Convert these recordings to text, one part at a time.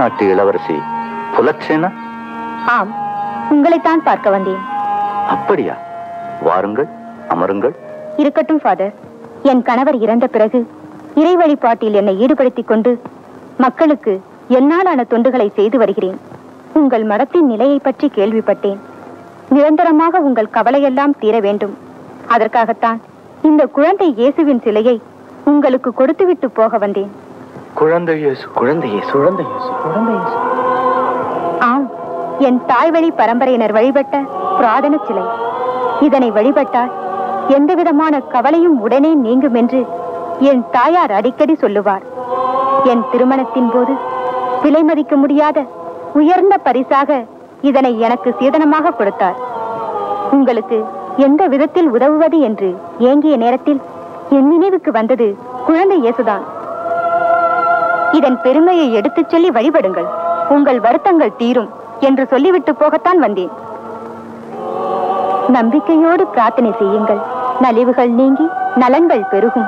நாட்டு இளவரசி புலட்சேனா ஆம் உங்களைத்தான் பார்க்க வந்தேன் அப்படியா வாருங்கள் அமருங்கள் இருக்கட்டும் ஃபாதர் என் கணவர் இறந்த பிறகு இறை வழிபாட்டில் என்னை ஈடுபடுத்திக் கொண்டு மக்களுக்கு என்னாலான தொண்டுகளை செய்து வருகிறேன் உங்கள் மடத்தின் நிலையை பற்றி கேள்விப்பட்டேன் நிரந்தரமாக உங்கள் கவலையெல்லாம் தீர வேண்டும் அதற்காகத்தான் இந்த குழந்தை இயேசுவின் சிலையை உங்களுக்கு கொடுத்துவிட்டு போக வந்தேன் குழந்தை இயேசு குழந்தை இயேசு குழந்தை இயேசு குழந்தை இயேசு ஆம் என் தாய் வழி பரம்பரையினர் வழிபட்ட புராதன சிலை இதனை வழிபட்டால் எந்தவிதமான கவலையும் உடனே நீங்கும் என்று என் தாயார் அடிக்கடி சொல்லுவார் என் திருமணத்தின் போது விலை மதிக்க முடியாத உயர்ந்த பரிசாக இதனை எனக்கு சீதனமாக கொடுத்தார் உங்களுக்கு எந்த விதத்தில் உதவுவது என்று ஏங்கிய நேரத்தில் என் நினைவுக்கு வந்தது குழந்தை இயேசுதான் இதன் பெருமையை எடுத்துச் சொல்லி வழிபடுங்கள் உங்கள் வருத்தங்கள் தீரும் என்று சொல்லிவிட்டு போகத்தான் வந்தேன் நம்பிக்கையோடு பிரார்த்தனை செய்யுங்கள் நலிவுகள் நீங்கி நலன்கள் பெருகும்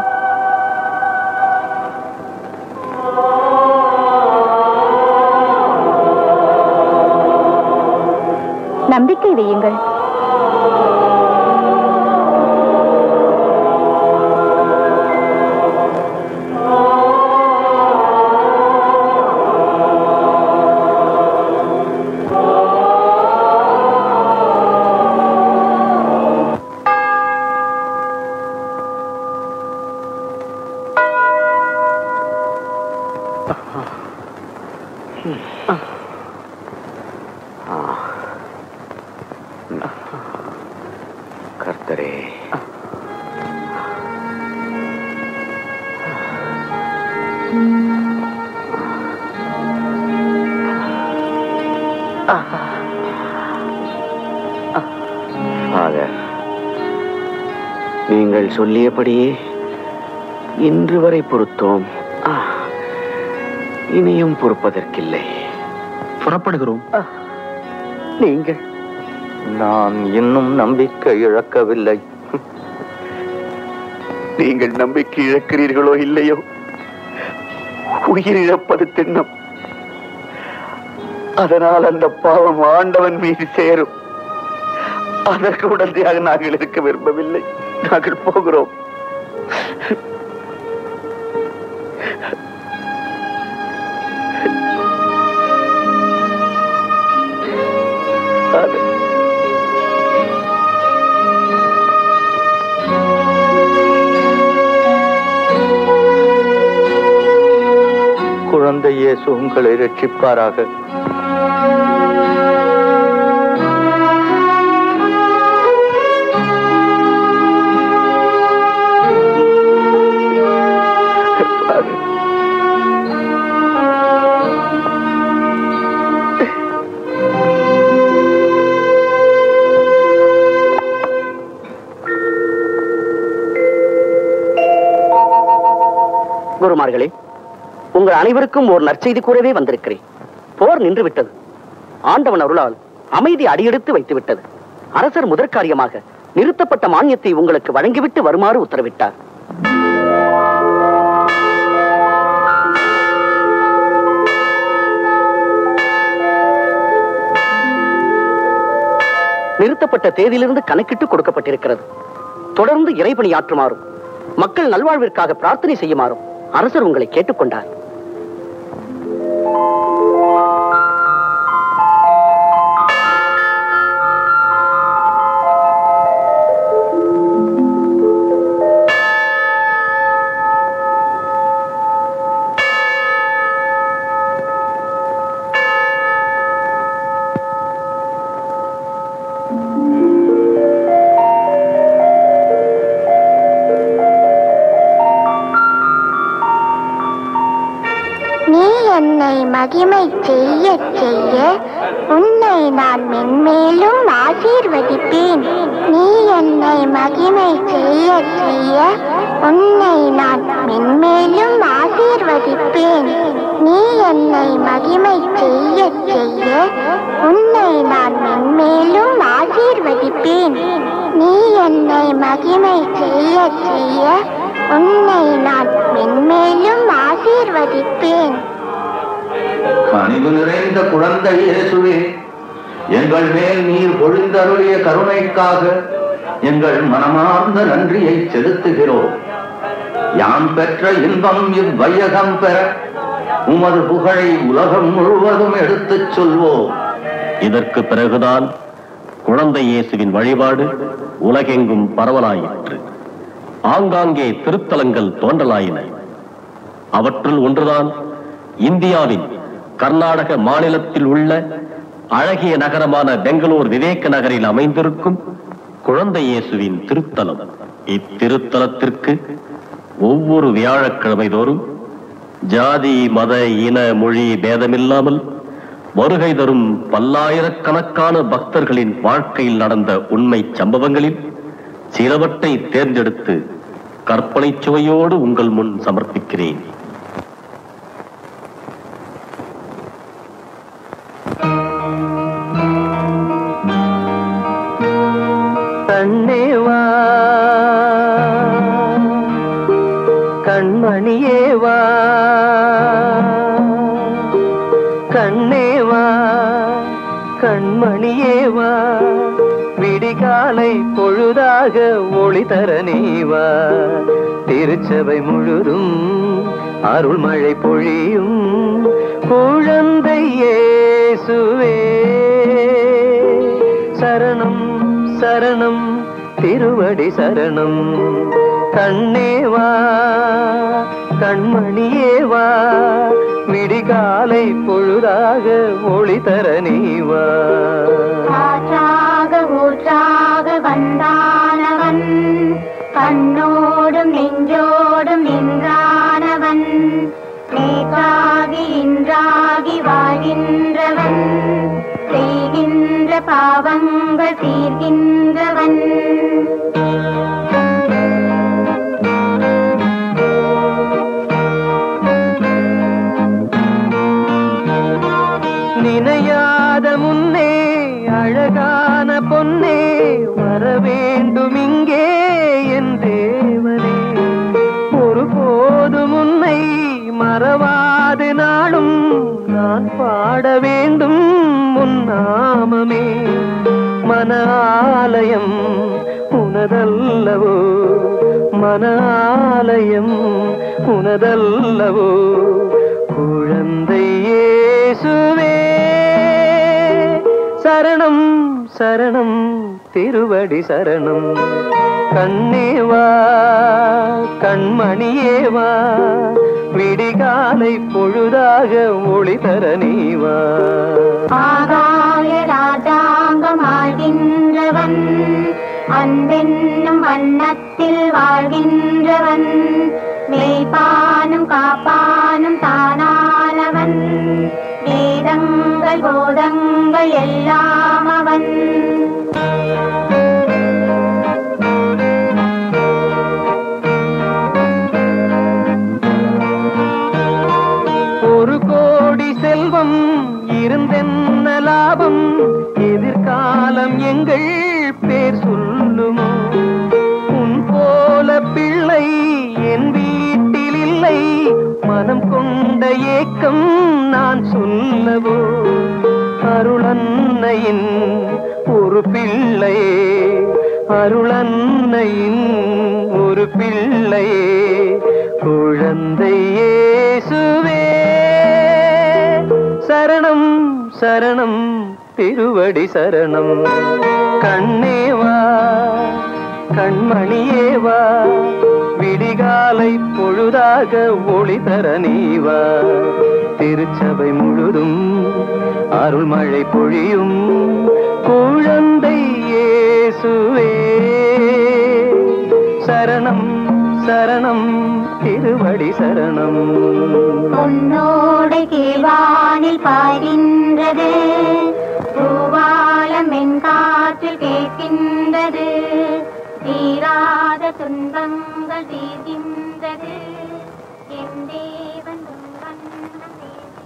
நம்பிக்கை வையுங்கள் கர்த்தரே ஃபாதர் நீங்கள் சொல்லியபடியே இன்று வரை பொறுத்தோம் ஆ, இனியும் பொறுப்பதற்கில்லை புறப்படுகிறோம் நீங்கள் நான் இன்னும் நம்பிக்கை இழக்கவில்லை நீங்கள் நம்பிக்கை இழக்கிறீர்களோ இல்லையோ உயிர் இழப்பது திண்ணம் அதனால் அந்த பாவம் ஆண்டவன் மீது சேரும் அதற்கு உடனடியாக நாங்கள் இருக்க விரும்பவில்லை நாங்கள் போகிறோம் அது குழந்தை இயேசு உங்களை ரட்சிப்பாராக குருமார்களே உங்கள் அனைவருக்கும் ஒரு நற்செய்தி கூறவே வந்திருக்கிறேன் போர் நின்று விட்டது ஆண்டவன் அருளால் அமைதி அடியெடுத்து வைத்து விட்டது அரசர் முதற்காரியமாக நிறுத்தப்பட்ட மானியத்தை உங்களுக்கு வழங்கிவிட்டு வருமாறு உத்தரவிட்டார் நிறுத்தப்பட்ட தேதியிலிருந்து கணக்கிட்டு கொடுக்கப்பட்டிருக்கிறது தொடர்ந்து இறைபணியாற்றுமாறும் மக்கள் நல்வாழ்விற்காக பிரார்த்தனை செய்யுமாறும் அரசர் உங்களை கேட்டுக்கொண்டார் நீ என்னை மகிமை செய்ய செய்ய உன்னை நான் மென்மேலும் ஆசீர்வதிப்பேன் நீ என்னை மகிமை செய்ய செய்ய உன்னை நான் மென்மேலும் ஆசீர்வதிப்பேன் நீ என்னை மகிமை செய்ய செய்ய உன்னை நான் மென்மேலும் ஆசீர்வதிப்பேன் நீ என்னை மகிமை செய்ய செய்ய உன்னை நான் மென்மேலும் ஆசீர்வதிப்பேன் கனிவு நிறைந்த குழந்தை இயேசுவே எங்கள் மேல் நீர் பொழிந்தருளிய கருணைக்காக எங்கள் மனமார்ந்த நன்றியை செலுத்துகிறோம் யாம் பெற்ற இன்பம் இவ்வையகம் பெற உமது புகழை உலகம் முழுவதும் எடுத்துச் சொல்வோம் இதற்கு பிறகுதான் குழந்தை இயேசுவின் வழிபாடு உலகெங்கும் பரவலாயிற்று ஆங்காங்கே திருத்தலங்கள் தோன்றலாயின அவற்றுள் ஒன்றுதான் இந்தியாவின் கர்நாடக மாநிலத்தில் உள்ள அழகிய நகரமான பெங்களூர் விவேக நகரில் அமைந்திருக்கும் குழந்தை இயேசுவின் திருத்தலம் இத்திருத்தலத்திற்கு ஒவ்வொரு வியாழக்கிழமை தோறும் ஜாதி மத இன மொழி பேதமில்லாமல் வருகை தரும் பல்லாயிரக்கணக்கான பக்தர்களின் வாழ்க்கையில் நடந்த உண்மை சம்பவங்களில் சிலவற்றை தேர்ந்தெடுத்து கற்பனை சுவையோடு உங்கள் முன் சமர்ப்பிக்கிறேன் கண்ணேவா கண்மணியேவா கண்ணேவா கண்மணியேவா விடிகாலை பொழுதாக ஒளி தர நீவா திருச்சபை முழுதும் அருள்மழை பொழியும் குழந்தை இயேசுவே சரணம் சரணம் திருவடி சரணம் கண்ணேவா கண்மணியேவா விடிகாலை பொழுதாக ஒளி தர நீவா காற்றாக ஊற்றாக வந்தானவன் கண்ணோடும் நெஞ்சோடும் நின்றானவன் நேற்றாகி இன்றாகி வாழ்கின்றவன் செய்கின்ற பாவங்கள் தீர்கின்றவன் நினையாத முன்னே அழகான பொன்னே வர வேண்டும் இங்கே என் தேவனே ஒருபோதும் உன்னை மறவாது நாளும் நான் பாட வேண்டும் உன் நாமமே மன ஆலயம் உனதல்லவோ மன ஆலயம் உனதல்லவோ குழந்தை இயேசுவே சரணம் சரணம் திருவடி சரணம் கண்ணேவா கண்மணியேவா விடிகாலை பொழுதாக ஒளி தர நீவா ஆகாய ராஜாங்கம் ஆழ்கின்றவன் அன்பென்னும் வண்ணத்தில் வாழ்கின்றவன் மேய்ப்பானும் காப்பானும் தானானவன் வேதங்கள் போதங்கள் எல்லாம் அவன் ஒரு கோடி செல்வம் இருந்தென்ன லாபம் எதிர்காலம் எங்கள் பேர் சொல்லுமோ உன் போல பிள்ளை என் வீட்டில் இல்லை மனம் கொண்ட ஏக்கம் நான் சொல்லவோ அருளன்னையின் ஒரு பிள்ளையே அருளன்னையின் ஒரு பிள்ளையே குழந்தை இயேசுவே சரணம் சரணம் திருவடி சரணம் கண்ணேவா கண்மணியேவா விடிகாலை பொழுதாக ஒளி தர நீவா திருச்சபை முழுதும் அருள்மழை பொழியும் குழந்தை இயேசுவே சரணம் சரணம் திருவடி சரணம் பொன்னோடை கீழ்வானில் பாய்கின்றது பூவாலம் என் காற்றில் கேட்கின்றது தீராத துன்பங்கள் தீர்கின்றது என் தேவன் உன் வண்ணம் தேடி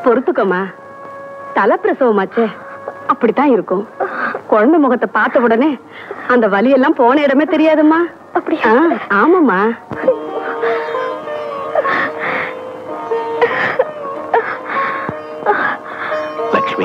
பொறுத்துக்கோமா தலைப்பிரசவமாச்சே அப்படித்தான் இருக்கும் குழந்தை முகத்தை பார்த்த உடனே அந்த வலியெல்லாம் போன இடமே தெரியாதும்மா அப்படியா? ஆ, ஆமாம்மா லக்ஷ்மி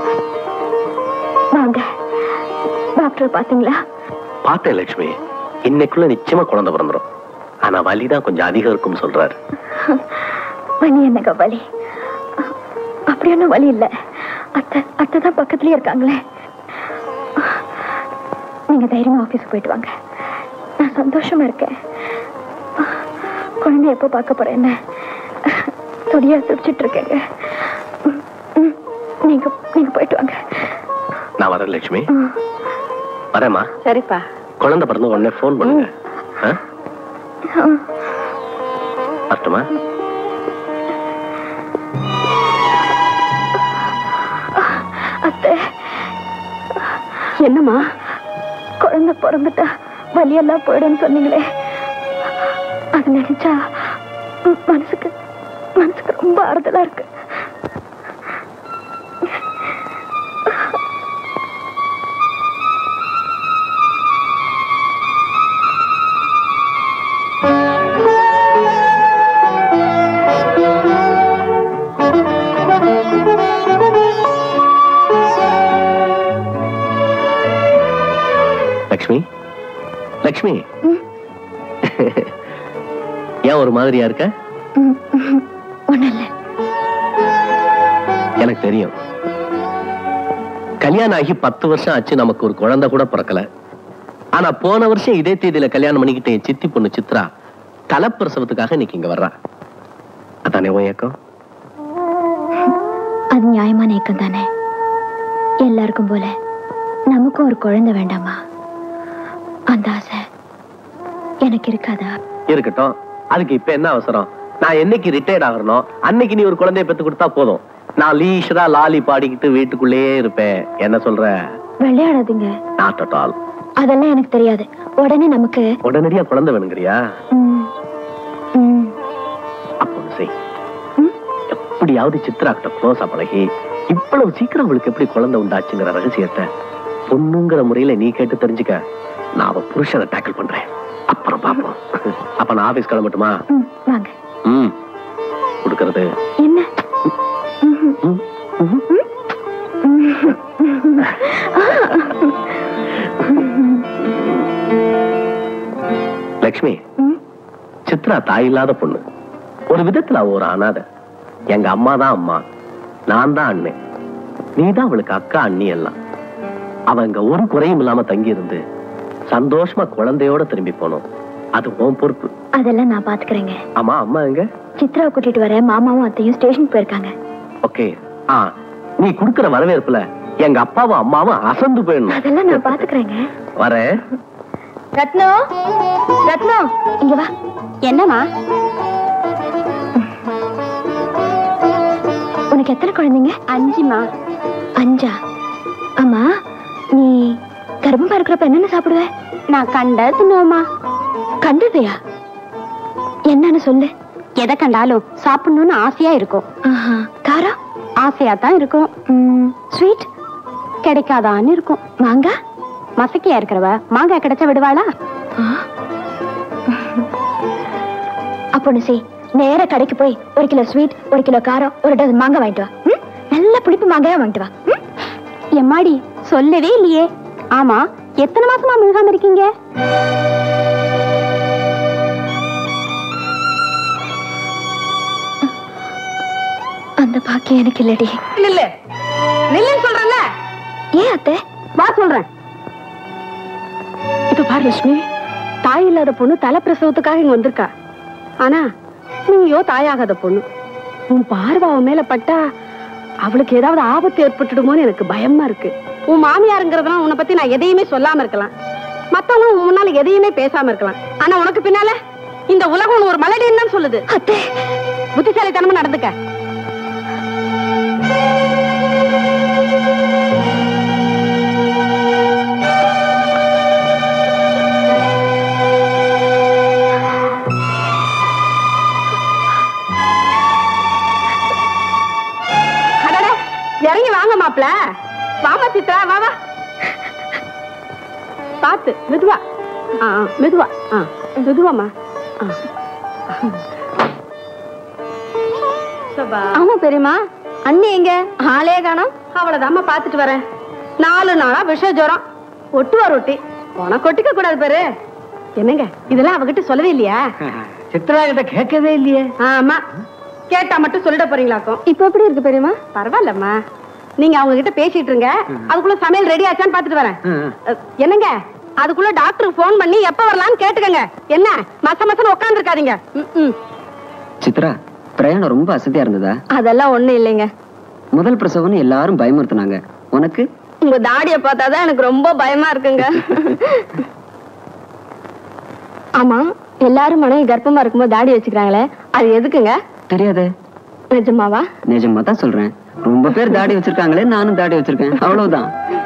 வாங்க டாக்டர் பாத்தீங்களா பார்த்தேன் லக்ஷ்மி இன்னைக்குள்ள நிச்சயமா குழந்தை பிறந்துரும் ஆனா வலிதான் கொஞ்சம் அதிகம் இருக்கும்னு சொல்றாரு வலி என்னங்க வலி அப்படி ஒன்றும் வலி இல்ல அத்தை அத்தை தான் பக்கத்துலயே இருக்காங்களே நீங்க தைரியமா ஆபீஸ் போயிட்டு வாங்க நான் சந்தோஷமா இருக்கேன் குழந்தை எப்போ பார்க்க போறேன் என்ன துடியா துடிச்சிட்டு இருக்கேங்க ம், ம். நீங்க நீங்க போயிட்டு வாங்க நான் வரேன் லக்ஷ்மி ம். வரேம்மா சரிப்பா குழந்தை பிறந்த உடனே ஃபோன் பண்ணுங்க ஆ? ம். வரட்டுமா அத்தை என்னம்மா குழந்தை பிறந்துட்டா வலியெல்லாம் போயிடும்னு சொன்னீங்களே அது நினைச்சா ம், மனசுக்கு மனசுக்கு ரொம்ப ஆறுதலா இருக்கு லக்ஷ்மி லக்ஷ்மி ஏன் ஒரு மாதிரியா இருக்க ஒண்ணு இல்ல எனக்கு தெரியும் கல்யாணம் ஆகி பத்து வருஷம் ஆச்சு நமக்கு ஒரு குழந்தை கூட பிறக்கல ஆனா போன வருஷம் இதே தேதியில கல்யாணம் பண்ணிக்கிட்ட என் சித்தி பொண்ணு சித்ரா தலைப்பிரசவத்துக்காக இன்னைக்கு இங்க வர்றா அதானே உன் ஏக்கம் அது நியாயமான ஏக்கம் தானே எல்லாருக்கும் போல நமக்கும் ஒரு குழந்தை வேண்டாமா அந்த ஆசை எனக்கு இருக்காதா இருக்கட்டும் அதுக்கு இப்ப என்ன அவசரம் நான் என்னைக்கு ரிட்டையர்ட் ஆகறனோ அன்னைக்கு நீ ஒரு குழந்தைய பெத்து கொடுத்தா போதும் நான் லீஷரா லாலி பாடிக்கிட்டு வீட்டுக்குள்ளேயே இருப்பேன் என்ன சொல்ற விளையாடாதீங்க நாட் அட் ஆல் அதெல்லாம் எனக்கு தெரியாது உடனே நமக்கு உடனடியா குழந்தை வேணுங்கிறியா ம், ம், அப்போ ஒண்ணு செய் ம். எப்படியாவது சித்ராக்கிட்ட க்ளோஸா பழகி இவ்வளவு சீக்கிரம் அவளுக்கு எப்படி குழந்தை உண்டாச்சுங்கிற ரகசியத்தை பொண்ணுங்கிற முறையில நீ கேட்டு தெரிஞ்சுக்க நான் அவ புருஷனை டேக்கிள் பண்றேன் அப்புறம் பாப்போம் அப்ப நான் ஆபீஸ் கிளம்பட்டுமா ம், வாங்க ம் கொடுக்கறது என்ன ம்ஹும். ம், ம். லக்ஷ்மி ம், சித்ரா தாய் இல்லாத பொண்ணு ஒரு விதத்துல அவ ஒரு அனாதை எங்க அம்மா தான் அம்மா நான் தான் அண்ணன் நீ தான் அவளுக்கு அக்கா அண்ணி எல்லாம் அவ இங்க ஒரு குறையும் இல்லாம தங்கி இருந்து சந்தோஷமா குழந்தையோட திரும்பி போனோம் அது உன் பொறுப்பு அதெல்லாம் நான் பாத்துக்கிறேங்க ஆமா அம்மா எங்க சித்ராவை கூட்டிட்டு வர மாமாவும் அத்தையும் ஸ்டேஷன் போயிருக்காங்க ஓகே ஆ நீ குடுக்கிற வரவேற்புல எங்க அப்பாவும் அம்மாவும் அசந்து போயிடணும் அதெல்லாம் நான் பாத்துக்கிறேங்க வரேன் ரத்னம் ரத்னம் இங்க வா என்னம்மா உனக்கு எத்தனை குழந்தைங்க அஞ்சுமா அஞ்சா ஆமா நீ கர்ப்பமா இருக்கிறப்ப என்னென்ன சாப்பிடுவ நான் கண்ட தின்னுவோமா கண்டதையா என்னன்னு சொல்லு எதை கண்டாலும் சாப்பிடணும்னு ஆசையா இருக்கும் ஆஹா காரம் ஆசையா தான் இருக்கும் ஸ்வீட் கிடைக்காதான்னு இருக்கும் மாங்காய் மசக்கையா இருக்கிறவ மாங்காய் கிடைச்சா விடுவாளா ஆ. அப்ப ஒண்ணு செய் நேரா கடைக்கு போய் ஒரு கிலோ ஸ்வீட் ஒரு கிலோ காரம் ஒரு டசன் மாங்காய் வாங்கிட்டு வா ம்? நல்ல புளிப்பு மாங்காயா வாங்கிட்டு வா ம்? எம்மாடி சொல்லவே இல்லையே ஆமா எத்தனை மாசமா முழுகாம இருக்கீங்க அந்த பாக்கியம் எனக்கு இல்லடி நில்லு நில்லுன்னு சொல்றேன்ல ஏன் அத்தை வா சொல்றேன் இப்ப பாரு லட்சுமி தாய் இல்லாத பொண்ணு தலை பிரசவத்துக்காக இங்க வந்திருக்கா ஆனா நீயோ தாயாகாத பொண்ணு உன் பார்வை அவன் மேல பட்டா அவளுக்கு ஏதாவது ஆபத்து ஏற்பட்டுடுமோன்னு எனக்கு பயமா இருக்கு உன் மாமியாருங்கிறதுலாம் உன்னை பத்தி நான் எதையுமே சொல்லாம இருக்கலாம் மத்தவங்க உன் முன்னால எதையுமே பேசாம இருக்கலாம் ஆனா உனக்கு பின்னால இந்த உலகம் உன்னை ஒரு மலடின்னு தான் சொல்லுது அத்தை புத்திசாலித்தனமா நடந்துக்க மாப்ள வாமா சித்ரா வா வா பாத்து மெதுவா ஆ ஆ, மெதுவா ஆ மெதுவாமா ஆமா பெரியமா அண்ணி எங்க ஆளே காணோம் அவ்வளவுதாம்மா பாத்துட்டு வரேன் நாலு நாளா விஷ ஜுரம் ஒட்டுவா ரொட்டி உனக்கு ஒட்டிக்க கூடாது பாரு என்னங்க இதெல்லாம் அவகிட்ட சொல்லவே இல்லையா சித்ரா கிட்ட கேட்கவே இல்லையே ஆமா கேட்டா மட்டும் சொல்லிட போறீங்களாக்கும் இப்ப எப்படி இருக்கு பெரியமா பரவாயில்லம்மா நீங்க அவங்க கிட்ட பேசிட்டு இருங்க அதுக்குள்ள சமையல் ரெடி ஆச்சான்னு பாத்துட்டு வரேன் அஹ், என்னங்க அதுக்குள்ள டாக்டருக்கு ஃபோன் பண்ணி எப்ப வரலாம்னு கேட்டுக்கங்க என்ன மச மசன்னு உட்கார்ந்து இருக்காதீங்க சித்ரா பிரயாணம் ரொம்ப அசதியா இருந்ததா அதெல்லாம் ஒண்ணும் இல்லைங்க முதல் பிரசவம்னு எல்லாரும் பயமுறுத்துனாங்க உனக்கு உங்க தாடிய பார்த்தாதான் எனக்கு ரொம்ப பயமா இருக்குங்க ஆமா எல்லாரும் மனைவி கர்ப்பமா இருக்கும்போது தாடி வச்சுக்கிறாங்களே அது எதுக்குங்க தெரியாதே நிஜமாவா நிஜமா தான் சொல்றேன் ரொம்ப பேர் தாடி வச்சிருக்காங்களே நானும் தாடி வச்சிருக்கேன் அவ்வளவுதான்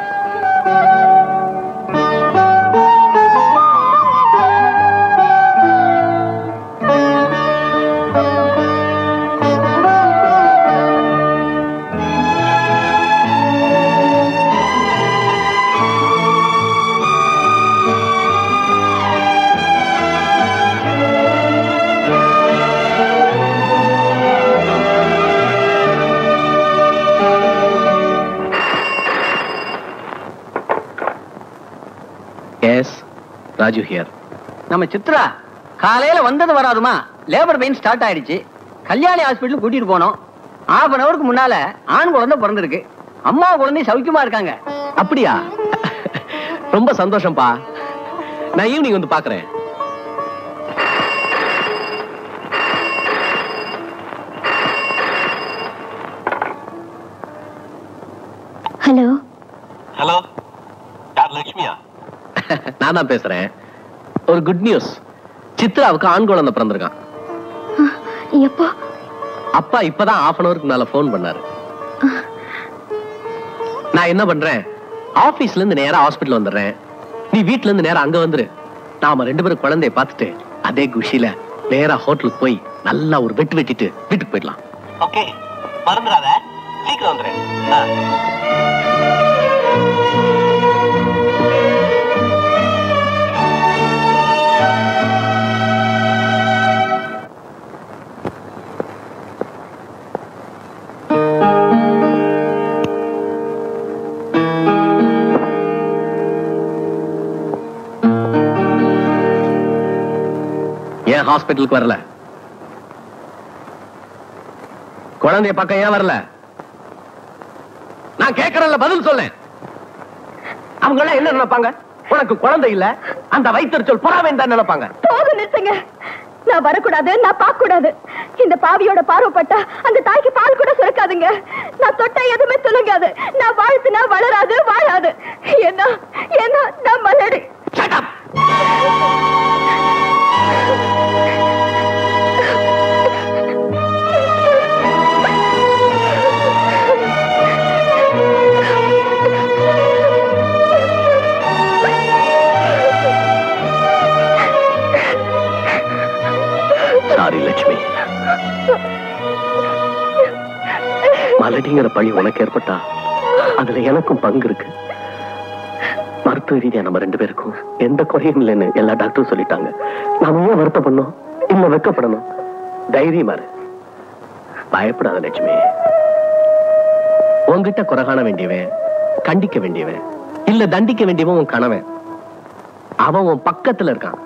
எஸ் ராஜு ஹியர் நம்ம சித்ரா காலையில வந்தது வராதுமா லேபர் பெயின் ஸ்டார்ட் ஆயிடுச்சு கல்யாணி ஹாஸ்பிட்டல் கூட்டிட்டு போனோம் ஹாஃப் அன் அவருக்கு முன்னால ஆண் குழந்தை பிறந்திருக்கு அம்மா குழந்தை சௌக்கியமா இருக்காங்க அப்படியா ரொம்ப சந்தோஷம்ப்பா நான் ஈவினிங் வந்து பாக்குறேன் ஹலோ ஹலோ யார் லட்சுமியா நான் தான் பேசுறேன் ஒரு குட் நியூஸ் சித்ராவுக்கு ஆண் குழந்தை பிறந்திருக்கான் எப்போ அப்பா இப்பதான் half அன் அவருக்கு மேல ஃபோன் பண்ணாரு நான் என்ன பண்றேன் ஆபீஸ்ல இருந்து நேரா ஹாஸ்பிடல் வந்துடுறேன் நீ வீட்ல இருந்து நேரா அங்க வந்துரு நாம ரெண்டு பேரும் குழந்தைய பார்த்துட்டு அதே குஷியில நேரா ஹோட்டலுக்கு போய் நல்லா ஒரு வெட்டு வெட்டிட்டு வீட்டுக்கு போயிடலாம் ஓகே மறந்துடாத சீக்கிரம் வந்துடுறேன் ஏன் ஹாஸ்பிட்டலுக்கு வரல குழந்தைய பக்கம் ஏன் வரல நான் கேட்கறேன்ல பதில் சொல்லேன் அவங்க எல்லாம் என்ன நினைப்பாங்க உனக்கு குழந்தை இல்ல அந்த வயிற்றுச்சொல் புறாவேன் தான் நினைப்பாங்க போதும் நிறுத்துங்க நான் வரக்கூடாது நான் பார்க்க கூடாது இந்த பாவியோட பார்வைப்பட்டா அந்த தாய்க்கு பால் கூட சுரக்காதுங்க நான் தொட்டா எதுவுமே துணுங்காது நான் வாழ்த்துனா வளராது வாழாது ஏன்னா ஏன்னா நான் மலடி சாரி லட்சுமி மலடிங்கிற பழி உனக்கு ஏற்பட்டா அதுல எனக்கும் பங்கு இருக்கு மருத்துவ ரீதியா நம்ம ரெண்டு பேருக்கும் எந்த குறையும் இல்லைன்னு எல்லா டாக்டரும் சொல்லிட்டாங்க நாம ஏன் வருத்தப்படணும் இல்ல வெக்கப்படணும் தைரியமா இரு பயப்படாத லட்சுமி உன்கிட்ட குறை காண வேண்டியவன் கண்டிக்க வேண்டியவன் இல்ல தண்டிக்க வேண்டியவன் உன் கணவன் அவன் உன் பக்கத்துல இருக்கான்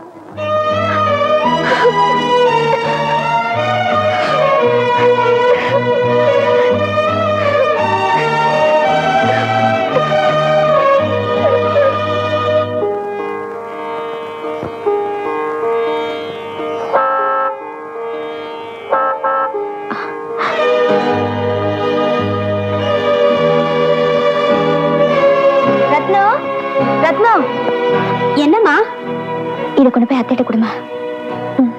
ரத்னோ ரத்னோ என்னம்மா இதை கொண்டு போய் அத்தைட்ட கொடுமா ம்.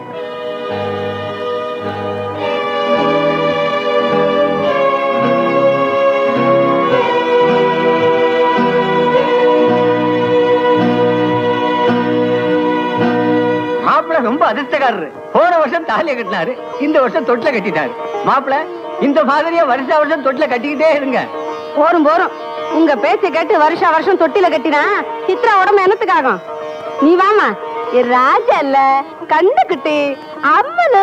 மாப்பிள்ள ரொம்ப அதிர்ஷ்டக்காரரு போன வருஷம் தாலியை கட்டினாரு இந்த வருஷம் தொட்டில கட்டிட்டாரு மாப்பிள்ள இந்த மாதிரியா வருஷ வருஷம் தொட்டில கட்டிக்கிட்டே இருங்க போரும் போரும் உங்க பேச்ச கேட்டு வருஷா வருஷம் தொட்டில கட்டினா சித்ரா உடம்பு என்னத்துக்காகும் நீ வாமா என் ராஜா இல்ல கண்டுகிட்டு அம்மனு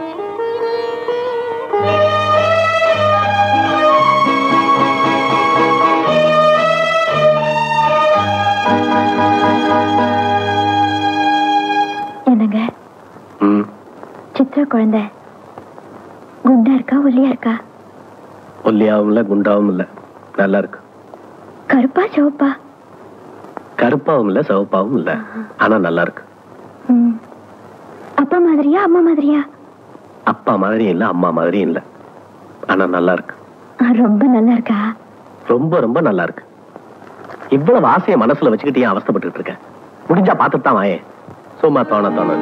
என்னங்க ம் சித்ரா குழந்தை குண்டா இருக்கா ஒல்லியா இருக்கா ஒல்லியாவும் இல்ல குண்டாவும் இல்ல நல்லா இருக்கு கருப்பா சிவப்பா கருப்பாவும் இல்ல சிவப்பாவும் இல்ல ஆனா நல்லா இருக்கு ம். அப்பா மாதிரியா அம்மா மாதிரியா அப்பா மாதிரியும் இல்ல அம்மா மாதிரியும் இல்ல ஆனா நல்லா இருக்கு ஆ, ரொம்ப நல்லா இருக்கா ரொம்ப ரொம்ப நல்லா இருக்கு இவ்வளவு ஆசைய மனசுல வச்சுக்கிட்டு ஏன் அவஸ்தைப்பட்டுட்டு இருக்க முடிஞ்சா பார்த்துட்டு தான் வாயேன் சும்மா தோண தோண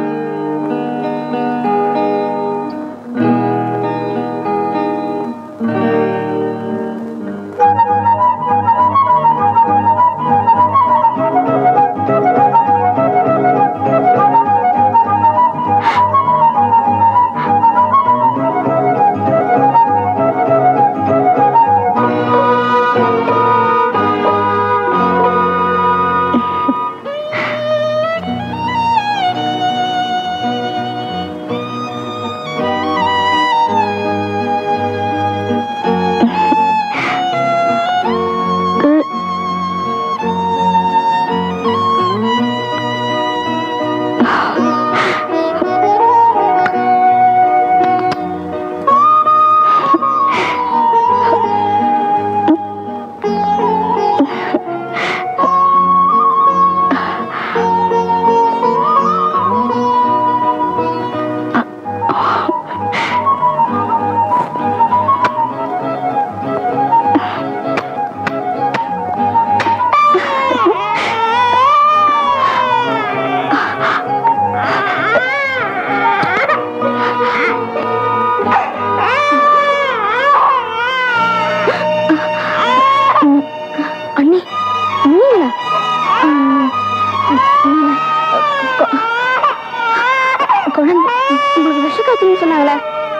அண்ணி நீங்களா ம், ம், கொ- குழந்தை உங்களுக்கு விஷக்காத்துன்னு சொன்னாங்களே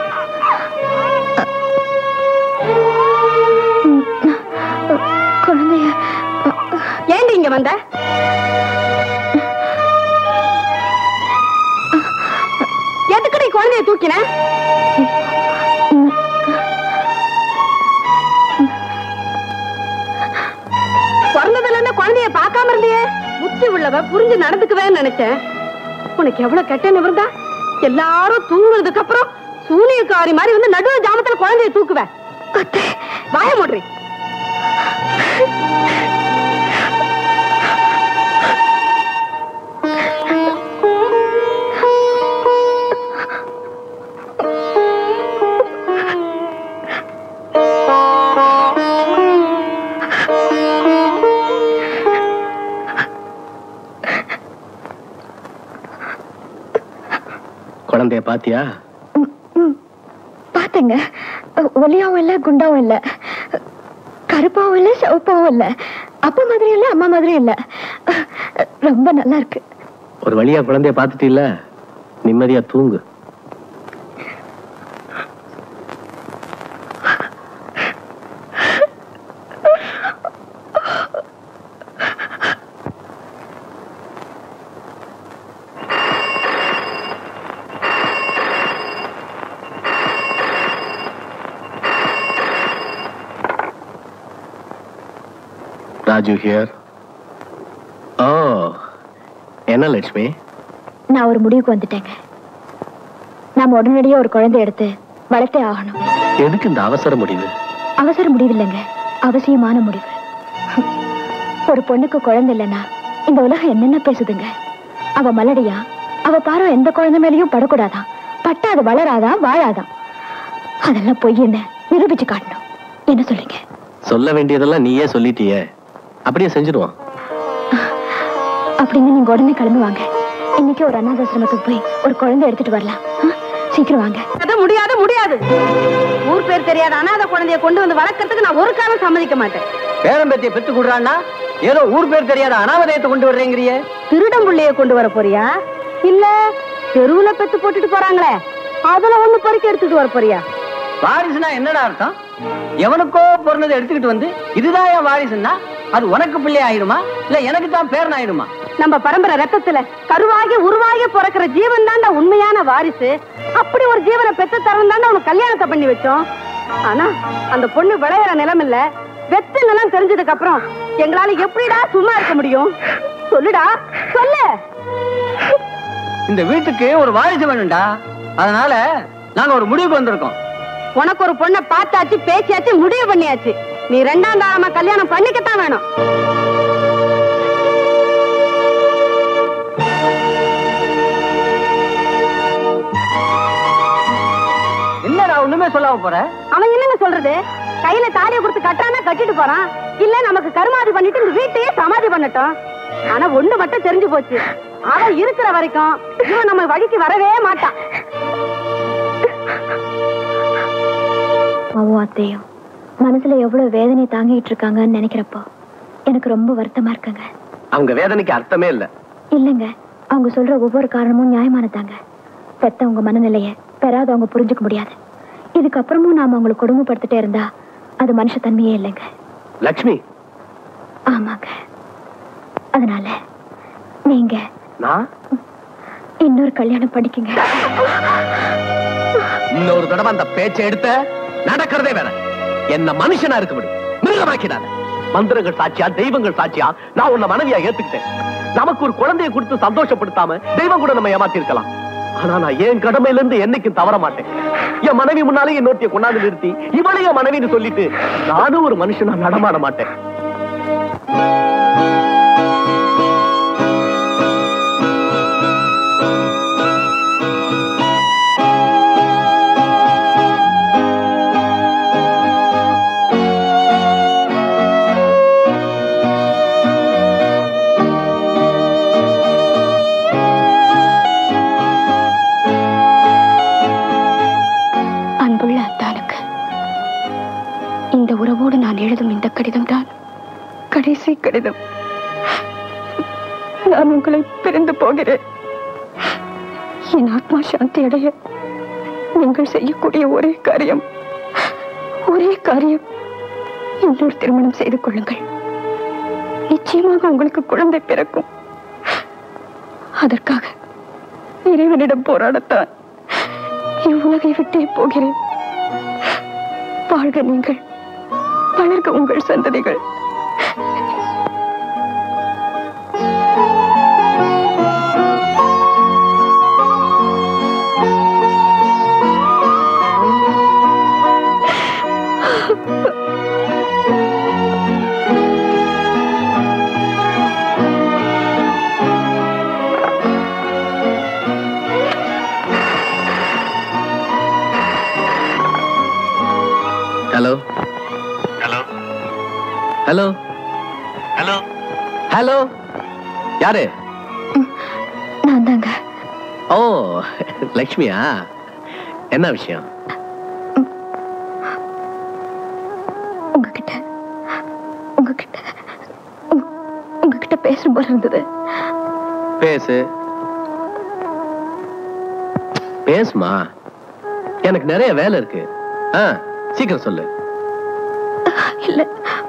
ம், குழந்தைய ஏண்டி இங்க வந்த எதுக்கு நீ குழந்தைய தூக்கின பிறந்ததுல இருந்து குழந்தைய பார்க்காம இருந்தியே புத்தி உள்ளவ புரிஞ்சு நடந்துக்குவேன்னு நினைச்சேன் உனக்கு எவ்வளவு கெட்ட நிமிர்ந்தா எல்லாரும் தூங்குனதுக்கு அப்புறம் சூனியக்காரி மாதிரி வந்து நடுவு ஜாமத்துல குழந்தைய தூக்குவ வாய மூடுறி குழந்தைய பாத்தியா பார்த்தேங்க ஒல்லியாவும் இல்ல குண்டாவும் இல்ல கருப்பாவும் இல்ல சிவப்பாவும் இல்ல அப்பா மாதிரியும் இல்ல அம்மா மாதிரியும் இல்ல ரொம்ப நல்லா இருக்கு ஒரு வழியா குழந்தைய பாத்துட்டு நிம்மதியா தூங்கு ராஜு ஹியர் ஓ என்ன லட்சுமி நான் ஒரு முடிவுக்கு வந்துட்டேங்க நாம உடனடியா ஒரு குழந்தை எடுத்து வளர்த்தே ஆகணும் எதுக்கு இந்த அவசர முடிவு அவசர முடிவு இல்லைங்க அவசியமான முடிவு ஒரு பொண்ணுக்கு குழந்தை இல்லைன்னா இந்த உலகம் என்னென்ன பேசுதுங்க அவ மலடியா அவ பார்வை எந்த குழந்தை மேலயும் படக்கூடாதான் பட்டா அது வளராதான் வாழாதான் அதெல்லாம் பொய் என்ன நிரூபிச்சு காட்டணும் என்ன சொல்லுங்க சொல்ல வேண்டியதெல்லாம் நீயே சொல்லிட்டியே அப்படியே செஞ்சிடுவோம் அப்படின்னு நீங்க உடனே கிளம்பி வாங்க இன்னைக்கு ஒரு அனாதாசிரமத்துக்கு போய் ஒரு குழந்தை எடுத்துட்டு வரலாம் ஆ? சீக்கிரம் வாங்க அது முடியாது முடியாது ஊர் பேர் தெரியாத அனாதை குழந்தைய கொண்டு வந்து வளர்க்கறதுக்கு நான் ஒரு காலம் சம்மதிக்க மாட்டேன் பேரம்பேத்திய பெத்து கொடுறான்னா ஏதோ ஊர் பேர் தெரியாத அனாவதயத்தை கொண்டு வர்றேங்கிறியே திருடம் புள்ளைய கொண்டு வர போறியா இல்ல தெருவுல பெத்து போட்டுட்டு போறாங்களே அதுல ஒண்ணு பறிக்க எடுத்துட்டு வர போறியா வாரிசுனா என்னடா அர்த்தம் எவனுக்கோ பிறந்ததை எடுத்துக்கிட்டு வந்து இதுதான் என் வாரிசுன்னா அது உனக்கு பிள்ளை ஆயிடுமா இல்ல எனக்கு தான் பேரன் ஆயிடுமா நம்ம பரம்பரை ரத்தத்துல கருவாகி உருவாகி பிறக்கிற ஜீவன் தான்டா உண்மையான வாரிசு அப்படி ஒரு ஜீவனை பெத்து தரம் தாண்டா உனக்கு கல்யாணத்தை பண்ணி வச்சோம் ஆனா அந்த பொண்ணு விளையிற நிலம் இல்ல வெத்து நிலம் தெரிஞ்சதுக்கு அப்புறம் எங்களால எப்படிடா சும்மா இருக்க முடியும் சொல்லுடா சொல்லு இந்த வீட்டுக்கு ஒரு வாரிசு வேணும்டா அதனால நாங்க ஒரு முடிவுக்கு வந்திருக்கோம் உனக்கு ஒரு பொண்ணை பார்த்தாச்சு பேசியாச்சு முடிவு பண்ணியாச்சு நீ ரெண்டாம் தாரமா கல்யாணம் பண்ணிக்கத்தான் வேணும் என்னடா ஒண்ணுமே சொல்லாம போற அவன் என்னங்க சொல்றது கையில தாலியை கொடுத்து கட்டுறானா கட்டிட்டு போறான் இல்ல நமக்கு கருமாதி பண்ணிட்டு இந்த வீட்டையே சமாதி பண்ணட்டும் ஆனா ஒண்ணு மட்டும் தெரிஞ்சு போச்சு அவன் இருக்கிற வரைக்கும் இவன் நம்ம வழிக்கு வரவே மாட்டான் அம்மாவும் அத்தையும் மனசுல எவ்வளவு வேதனை தாங்கிட்டு இருக்காங்கன்னு நினைக்கிறப்போ எனக்கு ரொம்ப வருத்தமா இருக்குங்க அவங்க வேதனைக்கு அர்த்தமே இல்ல இல்லைங்க அவங்க சொல்ற ஒவ்வொரு காரணமும் நியாயமானதாங்க பெத்தவங்க மனநிலைய பெறாதவங்க புரிஞ்சுக்க முடியாது இதுக்கப்புறமும் நாம அவங்களை கொடுமைப்படுத்திட்டே இருந்தா அது மனுஷத்தன்மையே இல்லைங்க லக்ஷ்மி ஆமாங்க அதனால நீங்க நான் இன்னொரு கல்யாணம் படிக்குங்க இன்னொரு தடவை அந்த பேச்சை எடுத்த நடக்கிறதே வேற என்ன மனுஷனா இருக்க முடியும் மிருகமாக்கிடாத மந்திரங்கள் சாட்சியா தெய்வங்கள் சாட்சியா நான் உன்னை மனைவியா ஏத்துக்கிட்டேன் நமக்கு ஒரு குழந்தையை கொடுத்து சந்தோஷப்படுத்தாம தெய்வம் கூட நம்ம ஏமாத்தி இருக்கலாம் ஆனா நான் என் கடமையில இருந்து என்னைக்கும் தவற மாட்டேன் என் மனைவி முன்னாலே இன்னொருத்திய கொண்டாந்து நிறுத்தி இவளே என் மனைவின்னு சொல்லிட்டு நானும் ஒரு மனுஷனா நடமாட மாட்டேன் அன்புள்ள அத்தானுக்கு இந்த உறவோடு நான் எழுதும் இந்த கடிதம் தான் கடைசி கடிதம் நான் உங்களை பிரிந்து போகிறேன் என் ஆத்மா சாந்தி அடைய நீங்கள் செய்யக்கூடிய ஒரே காரியம் ஒரே காரியம் இன்னொரு திருமணம் செய்து கொள்ளுங்கள் நிச்சயமாக உங்களுக்கு குழந்தை பிறக்கும் அதற்காக இறைவனிடம் போராடத்தான் இவ்வுலகை விட்டே போகிறேன் வாழ்க நீங்கள் வளர்க உங்கள் சந்ததிகள் hello hello hello hello hello யாரு நான் தாங்க ஓ லக்ஷ்மியா என்ன விஷயம் உங்ககிட்ட உங்ககிட்ட உங்க- உங்ககிட்ட பேசும் போல இருந்தது பேசு பேசுமா எனக்கு நிறைய வேலை இருக்கு ஆ சீக்கிரம் சொல்லு இல்ல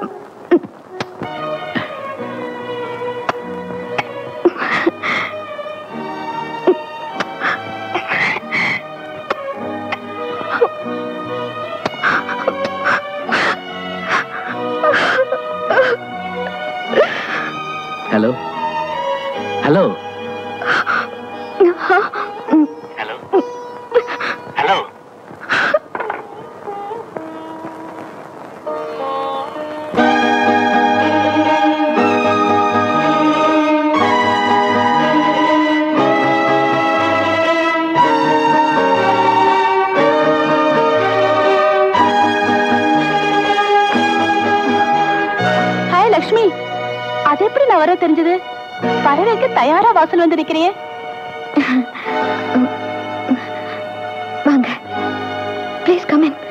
hello hello hello hello hi Lakshmi அது எப்படி நான் வர தெரிஞ்சது வரவேற்க தயாரா வாசல் வந்து நிக்கிறியே வாங்க ப்ளீஸ் கம் இன்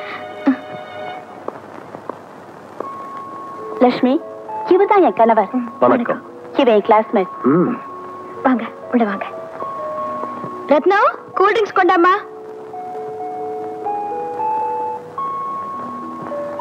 லக்ஷ்மி இவதான் என் கணவர் வணக்கம் இவன் என் கிளாஸ்மேட் ம் வாங்க உள்ள வாங்க ரத்னா கூல் ட்ரிங்க்ஸ் கொண்டாமா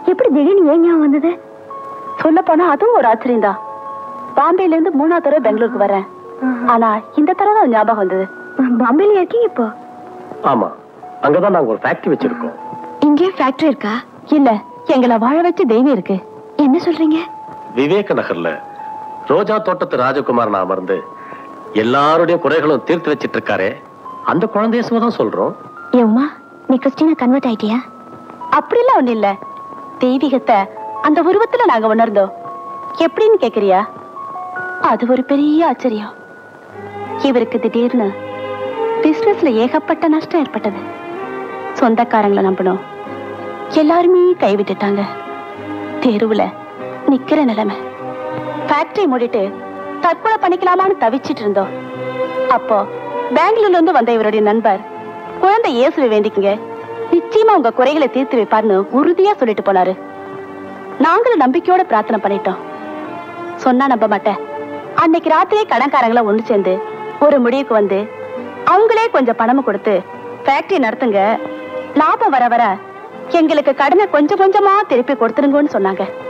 எப்படி திடீர்னு ஏன் ஞாபகம் வந்தது சொல்ல போனா அதுவும் ஒரு ஆச்சரியம் தான் பாம்பேல இருந்து மூணாவது தடவை பெங்களூருக்கு வரேன் ஆனா இந்த தடவை தான் ஞாபகம் வந்தது பாம்பேல இருக்கீங்க இப்போ ஆமா அங்கதான் நாங்க ஒரு ஃபேக்டரி வச்சிருக்கோம் இங்கே ஃபேக்டரி இருக்கா இல்ல எங்களை வாழ வச்சு தெய்வம் இருக்கு என்ன சொல்றீங்க விவேக நகர்ல ரோஜா தோட்டத்து ராஜகுமாரன் அமர்ந்து எல்லாருடைய குறைகளும் தீர்த்து வச்சிட்டு இருக்காரே அந்த குழந்தைய தான் சொல்றோம் ஏ உமா நீ கிறிஸ்டினா கன்வெர்ட் ஆயிட்டியா அப்படிலாம் ஒண்ணு இல்ல தெய்வீகத்தை அந்த உருவத்துல நாங்க உணர்ந்தோம் எப்படின்னு கேக்குறியா அது ஒரு பெரிய ஆச்சரியம் இவருக்கு திடீர்னு பிசினஸ்ல ஏகப்பட்ட நஷ்டம் ஏற்பட்டது சொந்தக்காரங்களை நம்பணும் எல்லாருமே கைவிட்டுட்டாங்க தெருவுல நிக்கிற நிலைமை ஃபேக்டரி மூடிட்டு தற்கொலை பண்ணிக்கலாமான்னு தவிச்சிட்டு இருந்தோம் அப்போ பெங்களூர்ல இருந்து வந்த இவருடைய நண்பர் குழந்தை இயேசுவை வேண்டிக்கங்க நிச்சயமா உங்க குறைகளை தீர்த்து வைப்பார்னு உறுதியா சொல்லிட்டு போனாரு நாங்களும் நம்பிக்கையோட பிரார்த்தனை பண்ணிட்டோம் சொன்னா நம்ப மாட்டேன் அன்னைக்கு ராத்திரியே கடன்காரங்கள ஒண்ணு சேர்ந்து ஒரு முடிவுக்கு வந்து அவங்களே கொஞ்சம் பணமும் கொடுத்து ஃபேக்டரி நடத்துங்க லாபம் வர வர எங்களுக்கு கடனை கொஞ்சம் கொஞ்சமா திருப்பி கொடுத்துருங்கன்னு சொன்னாங்க